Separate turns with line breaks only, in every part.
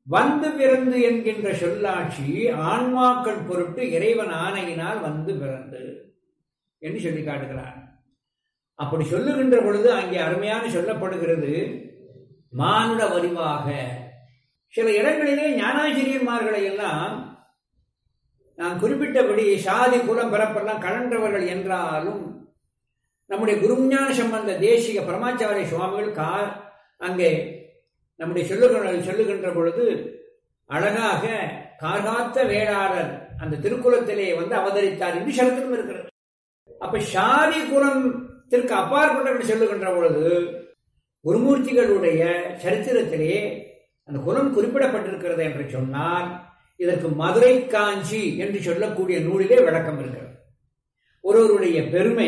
வந்து பிறந்து என்கின்ற சொல்லாட்சி ஆன்மாக்கள் பொருட்டு இறைவன் ஆணையினால் வந்து பிறந்து என்று சொல்லி காட்டுகிறார் அப்படி சொல்லுகின்ற பொழுது அங்கே அருமையான சொல்லப்படுகிறது மானுட வடிவாக சில இடங்களிலே ஞானாசிரியர்மார்களை எல்லாம் நான் குறிப்பிட்டபடி சாதி குலம் பிறப்பெல்லாம் கலன்றவர்கள் என்றாலும் நம்முடைய குருஞான சம்பந்த தேசிக பரமாச்சாரிய சுவாமிகள் கா அங்கே நம்முடைய சொல்லுகிற சொல்லுகின்ற பொழுது அழகாக காகாத்த வேளாளர் அந்த திருக்குலத்திலே வந்து அவதரித்தார் என்று சரத்திலும் இருக்கிறது அப்ப சாதி குலத்திற்கு அப்பாற்பட்டவர்கள் சொல்லுகின்ற பொழுது குருமூர்த்திகளுடைய சரித்திரத்திலே அந்த குலம் குறிப்பிடப்பட்டிருக்கிறது என்று சொன்னால் இதற்கு மதுரை காஞ்சி என்று சொல்லக்கூடிய நூலிலே விளக்கம் இருக்கிறது ஒருவருடைய பெருமை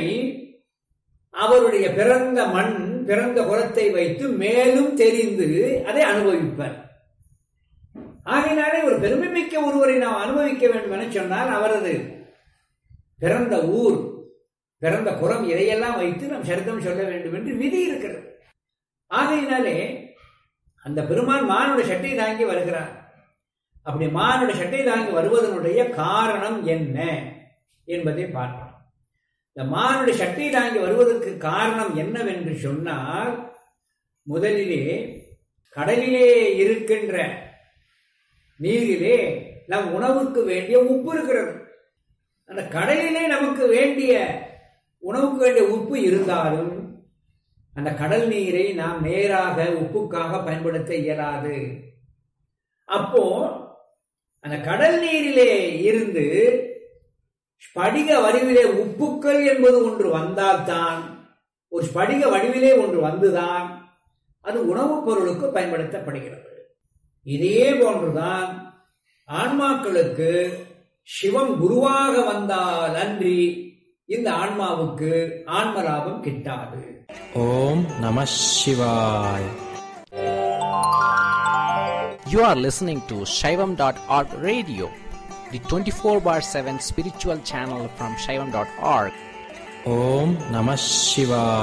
அவருடைய பிறந்த மண் பிறந்த குலத்தை வைத்து மேலும் தெரிந்து அதை அனுபவிப்பர் ஆகையினாலே ஒரு பெருமை மிக்க ஒருவரை நாம் அனுபவிக்க வேண்டும் என சொன்னால் அவரது பிறந்த ஊர் பிறந்த குலம் இதையெல்லாம் வைத்து நாம் சரிதம் சொல்ல வேண்டும் என்று விதி இருக்கிறது ஆகையினாலே அந்த பெருமான் மானுட சட்டை தாங்கி வருகிறார் அப்படி மானுட சட்டை தாங்கி வருவதனுடைய காரணம் என்ன என்பதை பார்க்கலாம் இந்த மானுட சட்டை தாங்கி வருவதற்கு காரணம் என்னவென்று சொன்னால் முதலிலே கடலிலே இருக்கின்ற நீரிலே நம் உணவுக்கு வேண்டிய உப்பு இருக்கிறது அந்த கடலிலே நமக்கு வேண்டிய உணவுக்கு வேண்டிய உப்பு இருந்தாலும் அந்த கடல் நீரை நாம் நேராக உப்புக்காக பயன்படுத்த இயலாது அப்போ அந்த கடல் நீரிலே இருந்து ஸ்படிக வடிவிலே உப்புக்கள் என்பது ஒன்று வந்தால்தான் ஒரு ஸ்படிக வடிவிலே ஒன்று வந்துதான் அது உணவுப் பொருளுக்கு பயன்படுத்தப்படுகிறது இதே போன்றுதான் ஆன்மாக்களுக்கு சிவம் குருவாக வந்தால் அன்றி இந்த ஆன்மாவுக்கு ஆன்ம லாபம் கிட்டாது
ஓம் நம சிவாய் You are listening to Shaivam.org radio, the 24 bar 7 spiritual channel from Shaivam.org. Om Namah Shivaya.